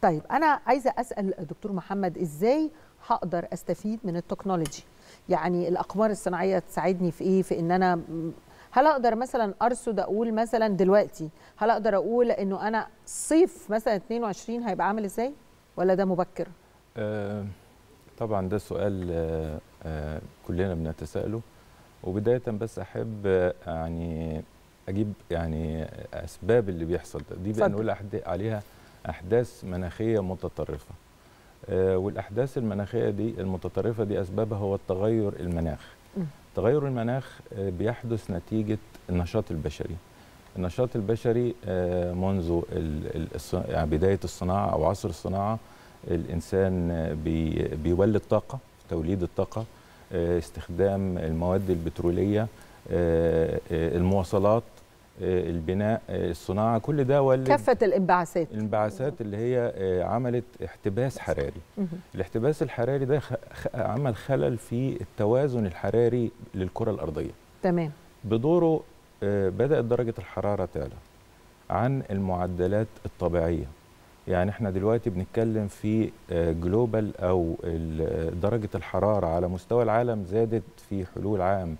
طيب انا عايزه اسال دكتور محمد ازاي هقدر استفيد من التكنولوجي يعني الاقمار الصناعيه تساعدني في ايه في ان انا هل اقدر مثلا ارصد اقول مثلا دلوقتي هل اقدر اقول انه انا صيف مثلا 22 هيبقى عامل ازاي ولا ده مبكر آه طبعا ده سؤال آه آه كلنا بنتساءله وبدايه بس احب آه يعني اجيب يعني اسباب اللي بيحصل ده دي بنقول عليها احداث مناخيه متطرفه آه والاحداث المناخيه دي المتطرفه دي اسبابها هو التغير المناخ م. تغير المناخ آه بيحدث نتيجه النشاط البشري النشاط البشري آه منذ يعني بدايه الصناعه او عصر الصناعه الانسان بي بيولد طاقه توليد الطاقه استخدام المواد البتروليه المواصلات البناء الصناعه كل ده ولد كافه الانبعاثات الانبعاثات اللي هي عملت احتباس حراري الاحتباس الحراري ده عمل خلل في التوازن الحراري للكره الارضيه تمام بدوره بدات درجه الحراره تعلى عن المعدلات الطبيعيه يعني احنا دلوقتي بنتكلم في جلوبال او درجه الحراره على مستوى العالم زادت في حلول عام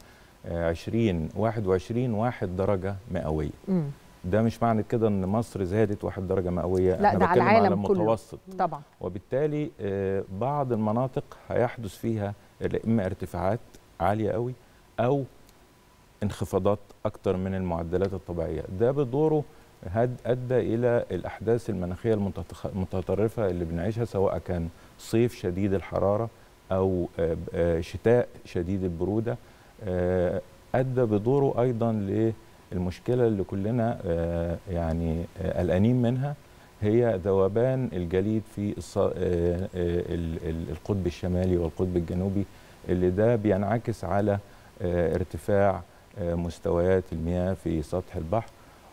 2021 واحد درجه مئويه م. ده مش معنى كده ان مصر زادت واحد درجه مئويه لا ده على العالم على المتوسط كله. طبعا وبالتالي بعض المناطق هيحدث فيها اما ارتفاعات عاليه قوي او انخفاضات اكتر من المعدلات الطبيعيه ده بدوره ادى الى الاحداث المناخيه المتطرفه اللي بنعيشها سواء كان صيف شديد الحراره او شتاء شديد البروده ادى بدوره ايضا للمشكله اللي كلنا يعني قلقانين منها هي ذوبان الجليد في القطب الشمالي والقطب الجنوبي اللي ده بينعكس على ارتفاع مستويات المياه في سطح البحر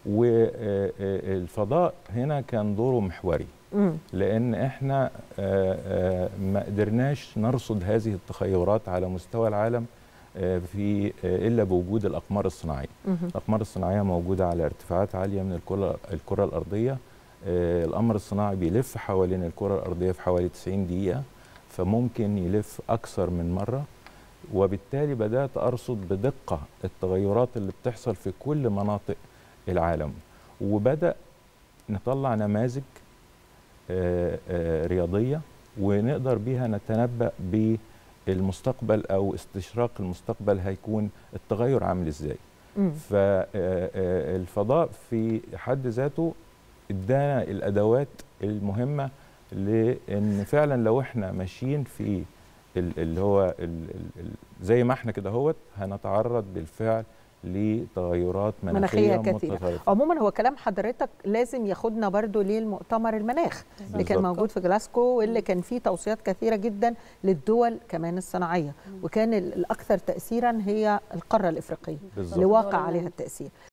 والفضاء هنا كان دوره محوري لان احنا ما قدرناش نرصد هذه التغيرات على مستوى العالم في الا بوجود الاقمار الصناعيه الاقمار الصناعيه موجوده على ارتفاعات عاليه من الكره الكره الارضيه القمر الصناعي بيلف حوالين الكره الارضيه في حوالي 90 دقيقه فممكن يلف اكثر من مره وبالتالي بدات ارصد بدقه التغيرات اللي بتحصل في كل مناطق العالم وبدا نطلع نماذج آآ آآ رياضيه ونقدر بيها نتنبا بالمستقبل او استشراق المستقبل هيكون التغير عامل ازاي فالفضاء في حد ذاته ادانا الادوات المهمه لان فعلا لو احنا ماشيين في اللي هو زي ما احنا كده هوت هنتعرض بالفعل لتغيرات مناخيه, مناخية كثيرة متطرفة. عموما هو كلام حضرتك لازم ياخدنا برضو للمؤتمر المناخ بالزبط. اللي كان موجود في جلاسكو واللي كان فيه توصيات كثيرة جدا للدول كمان الصناعية وكان الأكثر تأثيرا هي القارة الإفريقية اللي واقع عليها التأثير